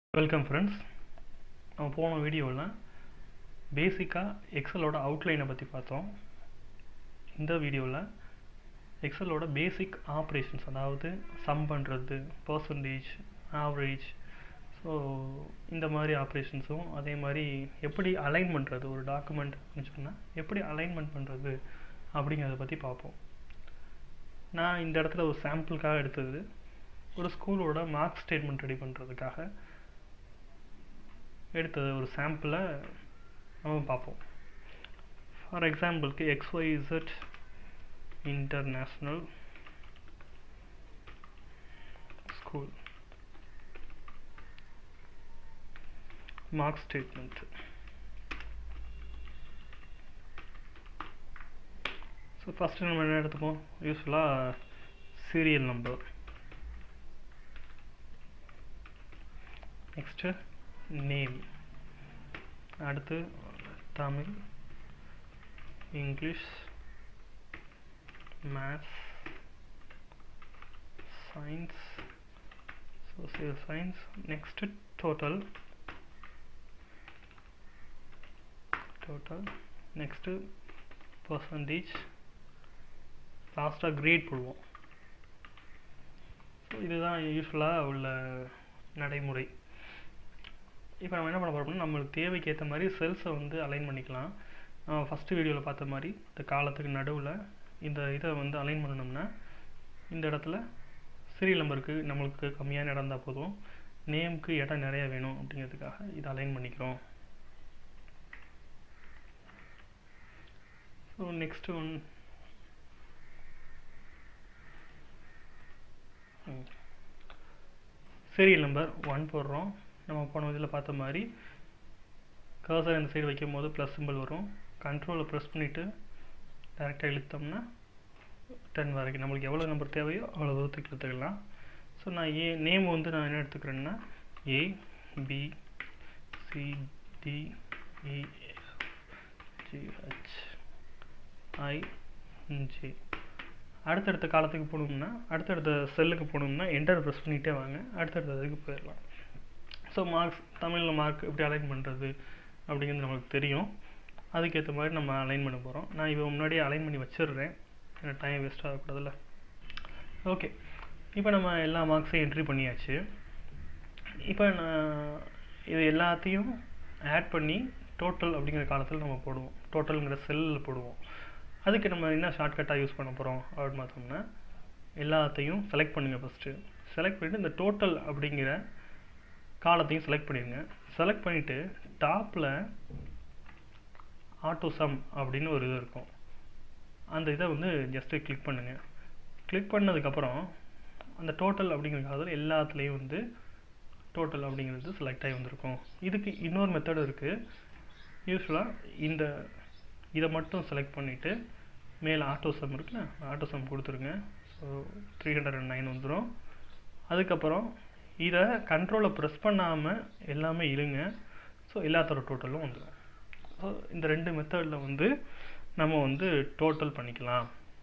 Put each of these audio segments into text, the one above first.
welcome friends நம்ம போன வீடியோவில் பேசிக்காக எக்ஸலோட அவுட்லைனை பற்றி பார்த்தோம் இந்த வீடியோவில் எக்ஸலோட பேசிக் ஆப்ரேஷன்ஸ் அதாவது சம் பண்ணுறது பர்சன்டேஜ் ஆவரேஜ் ஸோ இந்த மாதிரி ஆப்ரேஷன்ஸும் அதே மாதிரி எப்படி அலைன் பண்ணுறது ஒரு டாக்குமெண்ட் அப்படின்னு சொன்னால் எப்படி அலைன்மெண்ட் பண்ணுறது அப்படிங்கிறத பற்றி பார்ப்போம் நான் இந்த இடத்துல ஒரு சாம்பிளுக்காக எடுத்தது ஒரு ஸ்கூலோட மார்க் ஸ்டேட்மெண்ட் ரெடி பண்ணுறதுக்காக எடுத்தது ஒரு சாம்பிளை நம்ம பார்ப்போம் ஃபார் எக்ஸாம்பிளுக்கு XYZ international school mark statement so first நம்ம என்ன எடுத்துப்போம் யூஸ்ஃபுல்லாக சீரியல் நம்பர் நெக்ஸ்ட்டு நேம் அடுத்து Tamil English maths science social science next total total next percentage லாஸ்ட்டாக கிரேட் போடுவோம் ஸோ இதுதான் யூஸ்ஃபுல்லாக உள்ள நடைமுறை இப்போ நம்ம என்ன பண்ண போகிறோம்னா நம்மளுக்கு தேவைக்கு ஏற்ற மாதிரி செல்ஸை வந்து அலைன் பண்ணிக்கலாம் ஃபஸ்ட்டு வீடியோவில் பார்த்த மாதிரி இந்த காலத்துக்கு நடுவில் இந்த இதை வந்து அலைன் பண்ணணும்னா இந்த இடத்துல சீரியல் நம்பருக்கு நம்மளுக்கு கம்மியான இடம் இருந்தால் போதும் நேமுக்கு இடம் நிறைய வேணும் அப்படிங்கிறதுக்காக இதை அலைன் பண்ணிக்கிறோம் so next one serial number one போடுறோம் நம்ம போன இதில் பார்த்த மாதிரி கர்சர் இந்த சைடு வைக்கும் போது ப்ளஸ் சிம்பிள் வரும் கண்ட்ரோலை ப்ரெஸ் பண்ணிவிட்டு டேரெக்டாக இழுத்தோம்னா டென் வரைக்கும் நம்மளுக்கு எவ்வளோ நம்பர் தேவையோ அவ்வளோ தூரத்துக்கு இழுத்துக்கலாம் ஸோ நான் ஏ நேம் வந்து நான் என்ன எடுத்துக்கிறேன்னா A B C D E G H I J அடுத்தடுத்த காலத்துக்கு போகணும்னா அடுத்தடுத்த செல்லுக்கு போகணும்னா என்டர் ப்ரெஸ் பண்ணிகிட்டே வாங்க அடுத்தடுத்த இதுக்கு போயிடலாம் ஸோ மார்க்ஸ் தமிழில் மார்க் எப்படி அலைன் பண்ணுறது அப்படிங்கிறது நம்மளுக்கு தெரியும் அதுக்கேற்ற மாதிரி நம்ம அலைன் பண்ண போகிறோம் நான் இப்போ முன்னாடியே அலைன் பண்ணி வச்சிடுறேன் எனக்கு டைம் வேஸ்ட் ஆகக்கூடாதுல்ல ஓகே இப்போ நம்ம எல்லா மார்க்ஸையும் என்ட்ரி பண்ணியாச்சு இப்போ நான் இது எல்லாத்தையும் ஆட் பண்ணி டோட்டல் அப்படிங்கிற காலத்தில் நம்ம போடுவோம் டோட்டலுங்கிற செல்லில் போடுவோம் அதுக்கு நம்ம என்ன ஷார்ட்கட்டாக யூஸ் பண்ண போகிறோம் அப்படின்னு பார்த்தோம்னா எல்லாத்தையும் செலக்ட் பண்ணுங்கள் ஃபஸ்ட்டு செலக்ட் பண்ணிவிட்டு இந்த டோட்டல் அப்படிங்கிற காலத்தையும் செலக்ட் பண்ணிடுங்க செலக்ட் பண்ணிவிட்டு டாப்பில் ஆட்டோ சம் அப்படின்னு ஒரு இது இருக்கும் அந்த இதை வந்து ஜஸ்ட்டு கிளிக் பண்ணுங்கள் கிளிக் பண்ணதுக்கப்புறம் அந்த டோட்டல் அப்படிங்கிற காலத்தில் எல்லாத்துலேயும் வந்து டோட்டல் அப்படிங்கிறது செலக்ட் ஆகி வந்திருக்கும் இதுக்கு இன்னொரு மெத்தட் இருக்குது யூஸ்ஃபுல்லாக இந்த இதை மட்டும் செலக்ட் பண்ணிவிட்டு மேலே ஆட்டோ சம் இருக்குல்ல ஆட்டோ சம் கொடுத்துருங்க so three hundred and nine வந்துடும் அதுக்கப்புறம் இதை கண்ட்ரோலை ப்ரெஸ் பண்ணாமல் எல்லாமே இருங்க ஸோ எல்லாத்தோட டோட்டலும் வந்துடும் ஸோ இந்த ரெண்டு மெத்தடில் வந்து நம்ம வந்து டோட்டல் பண்ணிக்கலாம்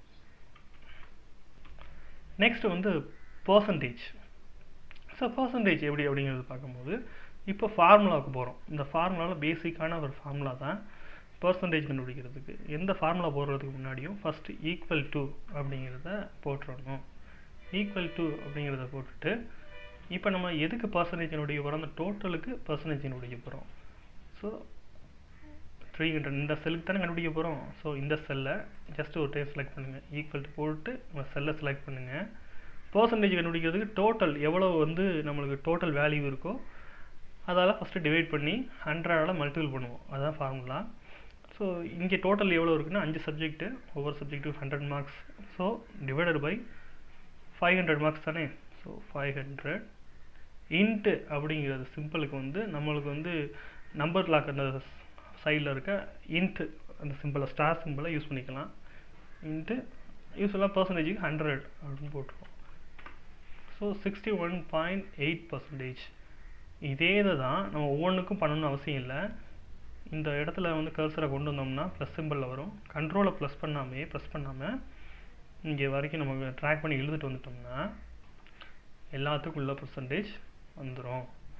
நெக்ஸ்ட் வந்து பர்சன்டேஜ் ஸோ பர்சன்டேஜ் எப்படி அப்படிங்கிறது பார்க்கும்போது இப்போ ஃபார்முலாவுக்கு போகிறோம் இந்த ஃபார்முலாவில் பேசிக்கான ஒரு ஃபார்முலா தான் பர்சன்டேஜ் கண்டுபிடிக்கிறதுக்கு எந்த ஃபார்முலா போடுறதுக்கு முன்னாடியும் ஃபஸ்ட்டு ஈக்குவல் டு அப்படிங்கிறத போட்டுடணும் ஈக்குவல் டு அப்படிங்கிறத போட்டுட்டு இப்போ நம்ம எதுக்கு பர்சன்டேஜ் கண்டுபிடிக்க போகிறோம் அந்த டோட்டலுக்கு பர்சன்டேஜ் கண்டுபிடிக்க போகிறோம் ஸோ த்ரீ ஹண்ட்ரட் இந்த செல்லுக்கு தானே கண்டுபிடிக்க போகிறோம் ஸோ இந்த செல்லை ஜஸ்ட் ஒரு டைம் செலக்ட் பண்ணுங்கள் ஈக்குவல் டு போட்டு நம்ம செல்லை செலக்ட் பண்ணுங்கள் பர்சன்டேஜ் கண்டுபிடிக்கிறதுக்கு டோட்டல் எவ்வளோ வந்து நம்மளுக்கு டோட்டல் வேல்யூ இருக்கோ அதால் ஃபஸ்ட்டு டிவைட் பண்ணி ஹண்ட்ரடால் மல்டிபிள் பண்ணுவோம் அதுதான் ஃபார்முலா ஸோ இங்கே டோட்டல் எவ்வளோ இருக்குன்னா அஞ்சு சப்ஜெக்ட்டு ஒவ்வொரு சப்ஜெக்ட்டுக்கு hundred marks so divided by five hundred marks தானே ஸோ ஃபைவ் ஹண்ட்ரட் இன்ட்டு அப்படிங்கிறது சிம்பிளுக்கு வந்து நம்மளுக்கு வந்து நம்பர் லாக் அந்த சைடில் இருக்க இன்ட்டு அந்த சிம்பிளை ஸ்டார் சிம்பிளை யூஸ் பண்ணிக்கலாம் இன்ட்டு யூஸ்வலாக பர்சன்டேஜுக்கு ஹண்ட்ரட் அப்படின்னு போட்டுருவோம் so sixty one point eight percentage இதே இதை தான் நம்ம ஒவ்வொன்றுக்கும் பண்ணணும்னு அவசியம் இல்லை இந்த இடத்துல வந்து கர்சரை கொண்டு வந்தோம்னா ப்ளஸ் சிம்பிளில் வரும் கண்ட்ரோலை ப்ளஸ் பண்ணாமே ப்ரெஸ் பண்ணாமல் இங்கே வரைக்கும் நம்ம ட்ராக் பண்ணி எழுதிட்டு வந்துட்டோம்னா எல்லாத்துக்கும் உள்ள பர்சன்டேஜ் வந்துடும்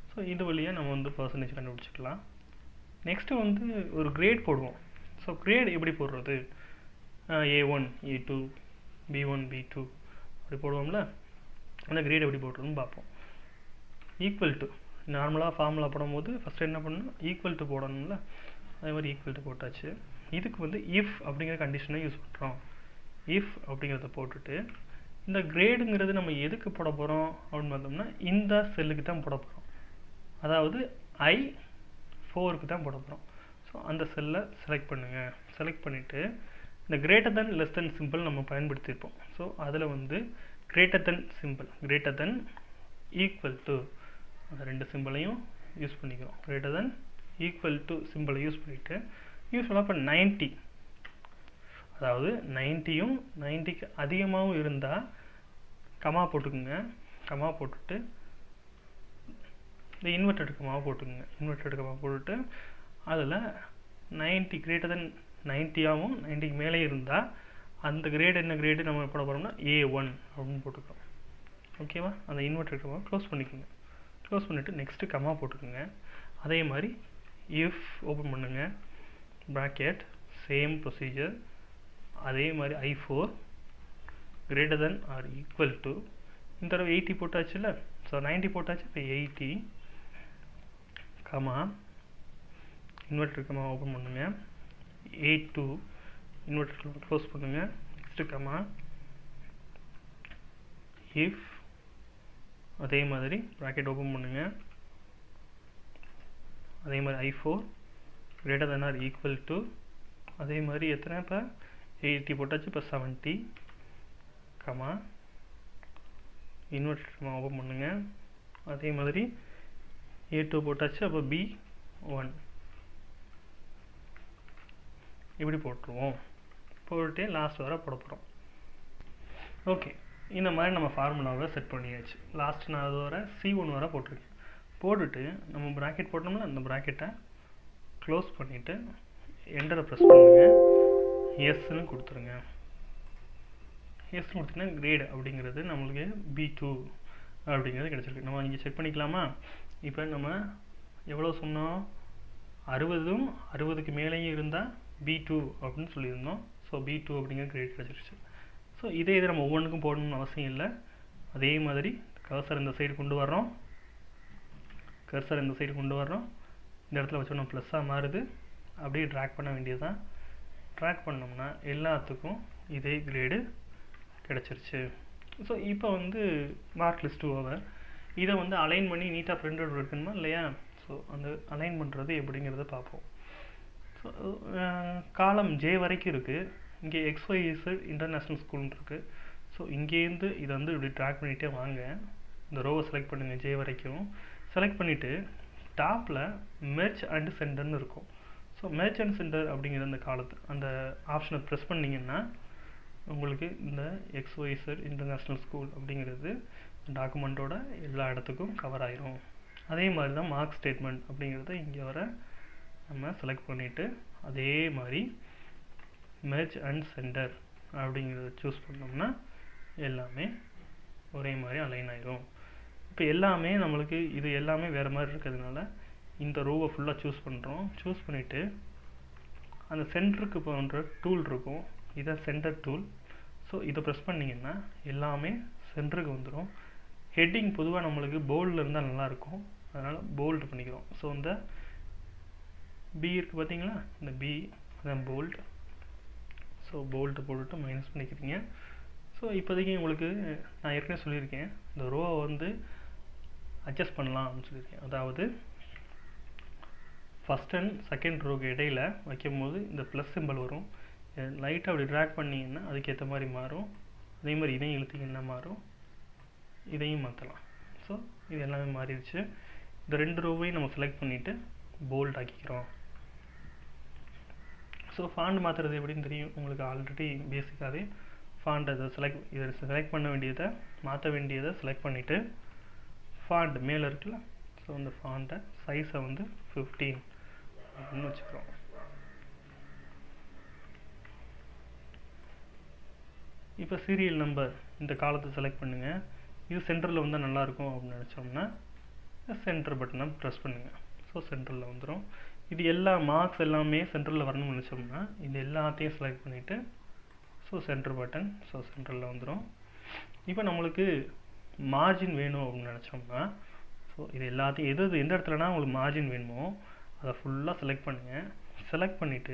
ஸோ இது வழியாக நம்ம வந்து பர்சன்டேஜ் கண்டுபிடிச்சிக்கலாம் நெக்ஸ்ட்டு வந்து ஒரு கிரேட் போடுவோம் ஸோ கிரேட் எப்படி போடுறது A one A two B one B two அப்படி போடுவோம்ல அந்த கிரேட் எப்படி போடுறதுன்னு பார்ப்போம் ஈக்குவல் டு நார்மலாக ஃபார்முலா போடும்போது ஃபஸ்ட்டு என்ன பண்ணணும் ஈக்குவல் டு போடணும்ல அதே மாதிரி ஈக்குவல் டு போட்டாச்சு இதுக்கு வந்து இஃப் அப்படிங்கிற கண்டிஷனை யூஸ் பண்ணுறோம் இஃப் அப்படிங்கிறத போட்டுட்டு இந்த கிரேடுங்கிறது நம்ம எதுக்கு போட போகிறோம் அப்படின்னு பார்த்தோம்னா இந்த செல்லுக்கு தான் போட போகிறோம் அதாவது ஐ ஃபோருக்கு தான் போட போகிறோம் ஸோ அந்த செல்லை செலக்ட் பண்ணுங்கள் செலக்ட் பண்ணிவிட்டு இந்த greater than less than symbol நம்ம பயன்படுத்தியிருப்போம் ஸோ அதில் வந்து greater than symbol greater than equal to அந்த ரெண்டு சிம்பிளையும் யூஸ் பண்ணிக்கிறோம் கிரேட்டர் தென் ஈக்குவல் டு சிம்பிளை யூஸ் பண்ணிவிட்டு யூஸ்வலாக இப்போ நைன்ட்டி அதாவது நைன்ட்டியும் நைன்ட்டிக்கு அதிகமாகவும் இருந்தால் கமா போட்டுக்குங்க கமா போட்டுட்டு இந்த இன்வெர்டட் கமா போட்டுக்குங்க இன்வெர்டட் கமா போட்டுட்டு அதில் நைன்ட்டி கிரேட்டர் தென் நைன்ட்டியாகவும் நைன்ட்டிக்கு மேலே இருந்தால் அந்த கிரேட் என்ன கிரேடு நம்ம போட போகிறோம்னா ஏ ஒன் அப்படின்னு போட்டுக்கிறோம் ஓகேவா அந்த இன்வெர்டட் கமா க்ளோஸ் பண்ணிக்கோங்க க்ளோஸ் பண்ணிவிட்டு நெக்ஸ்ட்டு கமா போட்டுக்கோங்க அதே மாதிரி இஃப் ஓப்பன் பண்ணுங்கள் ப்ராக்கெட் சேம் ப்ரொசீஜர் அதே மாதிரி I four greater than or equal to இந்த தடவை எயிட்டி போட்டாச்சுல்ல ஸோ நைன்ட்டி போட்டாச்சு இப்போ eighty comma inverter comma open பண்ணுங்கள் எயிட் டூ இன்வெர்டர் க்ளோஸ் பண்ணுங்கள் நெக்ஸ்ட்டு கமா இஃப் அதே மாதிரி ப்ராக்கெட் ஓப்பன் பண்ணுங்கள் அதே மாதிரி I four greater than or equal to அதே மாதிரி எத்தனை இப்போ எயிட்டி போட்டாச்சு இப்போ seventy comma inverter comma open பண்ணுங்கள் அதே மாதிரி ஏ டூ போட்டாச்சு அப்போ பி ஒன் இப்படி போட்டுருவோம் போட்டு லாஸ்ட் வர போட போகிறோம் ஓகே இந்த மாதிரி நம்ம ஃபார்முலாவை செட் பண்ணியாச்சு லாஸ்ட் நான் அது வர சி ஒன் வர போட்டிருக்கேன் போட்டுட்டு நம்ம ப்ராக்கெட் போட்டோம்னா அந்த ப்ராக்கெட்டை க்ளோஸ் பண்ணிவிட்டு எண்டரை ப்ரெஸ் பண்ணுங்கள் எஸ்ன்னு கொடுத்துருங்க எஸ்ன்னு கொடுத்தீங்கன்னா கிரேட் அப்படிங்கிறது நம்மளுக்கு பி டூ அப்படிங்கிறது கிடச்சிருக்கு நம்ம இங்கே செக் பண்ணிக்கலாமா இப்போ நம்ம எவ்வளோ சொன்னோம் அறுபதும் அறுபதுக்கு மேலேயும் இருந்தால் பி டூ அப்படின்னு சொல்லியிருந்தோம் ஸோ பி டூ அப்படிங்கிற கிரேட் கிடச்சிருச்சு ஸோ இதே இது நம்ம ஒவ்வொன்றுக்கும் போடணும்னு அவசியம் இல்லை அதே மாதிரி கர்சர் இந்த சைடு கொண்டு வர்றோம் கர்சர் இந்த சைடு கொண்டு வர்றோம் இந்த இடத்துல வச்சோம்னா ப்ளஸ்ஸாக மாறுது அப்படியே ட்ராக் பண்ண வேண்டியது தான் ட்ராக் பண்ணோம்னா எல்லாத்துக்கும் இதே கிரேடு கிடச்சிருச்சு ஸோ இப்போ வந்து மார்க் லிஸ்ட் ஓவர் இதை வந்து அலைன் பண்ணி நீட்டாக பிரிண்ட் அவுட் இருக்கணுமா இல்லையா ஸோ அந்த அலைன் பண்ணுறது எப்படிங்கிறத பார்ப்போம் ஸோ காலம் ஜே வரைக்கும் இருக்குது இங்கே எக்ஸ்ஒய்எஸ் இன்டர்நேஷ்னல் ஸ்கூல்னு இருக்குது ஸோ இங்கேருந்து இதை வந்து இப்படி ட்ராக் பண்ணிகிட்டே வாங்க இந்த ரோவை செலக்ட் பண்ணுங்கள் ஜே வரைக்கும் செலக்ட் பண்ணிவிட்டு டாப்பில் மெர்ச் அண்ட் சென்டர்னு இருக்கும் ஸோ மெர்ச் அண்ட் சென்டர் அப்படிங்கிற அந்த காலத்து அந்த ஆப்ஷனை ப்ரெஸ் பண்ணிங்கன்னா உங்களுக்கு இந்த எக்ஸ்ஒய்சர் இன்டர்நேஷ்னல் ஸ்கூல் அப்படிங்கிறது டாக்குமெண்ட்டோட எல்லா இடத்துக்கும் கவர் ஆயிரும் அதே மாதிரி தான் மார்க் ஸ்டேட்மெண்ட் அப்படிங்கிறத இங்கே வர நம்ம செலக்ட் பண்ணிவிட்டு அதே மாதிரி மெர்ச் அண்ட் சென்டர் அப்படிங்கிறத சூஸ் பண்ணோம்னா எல்லாமே ஒரே மாதிரி அலைன் ஆயிரும் இப்போ எல்லாமே நம்மளுக்கு இது எல்லாமே வேறு மாதிரி இருக்கிறதுனால இந்த ரோவை ஃபுல்லாக சூஸ் பண்ணுறோம் சூஸ் பண்ணிவிட்டு அந்த சென்டருக்கு போன்ற டூல் இருக்கும் இதான் சென்டர் டூல் ஸோ இதை ப்ரெஸ் பண்ணிங்கன்னா எல்லாமே சென்டருக்கு வந்துடும் ஹெட்டிங் பொதுவாக நம்மளுக்கு போல்டில் இருந்தால் நல்லாயிருக்கும் அதனால் போல்டு பண்ணிக்கிறோம் ஸோ இந்த பி இருக்குது பார்த்தீங்களா இந்த பி அதான் போல்ட் ஸோ போல்ட்டு போட்டுட்டு மைனஸ் பண்ணிக்கிறீங்க ஸோ இப்போதைக்கு உங்களுக்கு நான் ஏற்கனவே சொல்லியிருக்கேன் இந்த ரோவை வந்து அட்ஜஸ்ட் பண்ணலாம் அப்படின்னு சொல்லியிருக்கேன் அதாவது ஃபஸ்ட் அண்ட் செகண்ட் ரோக்கு இடையில் வைக்கும்போது இந்த ப்ளஸ் சிம்பிள் வரும் லைட்டாக அப்படி ட்ராக் பண்ணிங்கன்னா அதுக்கேற்ற மாதிரி மாறும் அதே மாதிரி இதையும் இழுத்திங்கன்னா மாறும் இதையும் மாற்றலாம் ஸோ இது எல்லாமே மாறிடுச்சு இந்த ரெண்டு ரோவையும் நம்ம செலக்ட் பண்ணிவிட்டு போல்ட் ஆக்கிக்கிறோம் ஸோ ஃபாண்ட் மாற்றுறது எப்படின்னு தெரியும் உங்களுக்கு ஆல்ரெடி பேசிக்காகவே ஃபாண்ட் அதை செலக்ட் இதை செலக்ட் பண்ண வேண்டியதை மாற்ற வேண்டியதை செலக்ட் பண்ணிவிட்டு ஃபாண்ட் மேலே இருக்குல்ல ஸோ அந்த ஃபாண்ட்டை சைஸை வந்து ஃபிஃப்டீன் அப்படின்னு வச்சுக்கிறோம் இப்போ சீரியல் நம்பர் இந்த காலத்தை செலக்ட் பண்ணுங்கள் இது சென்டரில் வந்தால் நல்லாயிருக்கும் அப்படின்னு நினச்சோம்னா சென்டர் பட்டனை ப்ரெஸ் பண்ணுங்கள் ஸோ சென்டரில் வந்துடும் இது எல்லா மார்க்ஸ் எல்லாமே சென்டரில் வரணும்னு நினச்சோம்னா இது எல்லாத்தையும் செலக்ட் பண்ணிவிட்டு ஸோ சென்டர் பட்டன் ஸோ சென்டரில் வந்துடும் இப்போ நம்மளுக்கு மார்ஜின் வேணும் அப்படின்னு நினச்சோம்னா ஸோ இது எல்லாத்தையும் எது எது எந்த இடத்துலனா உங்களுக்கு மார்ஜின் வேணுமோ அதை ஃபுல்லாக செலக்ட் பண்ணுங்கள் செலக்ட் பண்ணிவிட்டு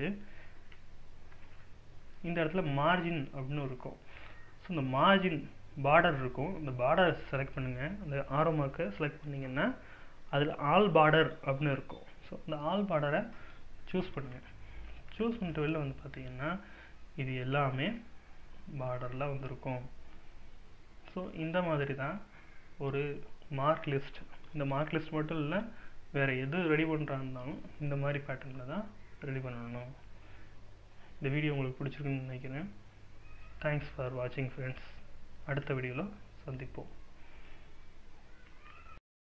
இந்த இடத்துல மார்ஜின் அப்படின்னு இருக்கும் ஸோ இந்த மார்ஜின் பார்டர் இருக்கும் இந்த பார்டர் செலக்ட் பண்ணுங்கள் அந்த ஆரோ மார்க்கை செலக்ட் பண்ணிங்கன்னா அதில் ஆல் பார்டர் அப்படின்னு இருக்கும் ஸோ இந்த ஆல் பார்டரை சூஸ் பண்ணுங்கள் சூஸ் பண்ணிட்டு வெளில வந்து பார்த்தீங்கன்னா இது எல்லாமே பார்டரில் வந்திருக்கும் ஸோ இந்த மாதிரி தான் ஒரு மார்க் லிஸ்ட் இந்த மார்க் லிஸ்ட் மட்டும் இல்லை வேறு எது ரெடி பண்ணுறா இருந்தாலும் இந்த மாதிரி பேட்டர்னில் தான் ரெடி பண்ணணும் இந்த வீடியோ உங்களுக்கு பிடிச்சிருக்குன்னு நினைக்கிறேன் தேங்க்ஸ் ஃபார் வாட்சிங் ஃப்ரெண்ட்ஸ் அடுத்த வீடியோவில் சந்திப்போம்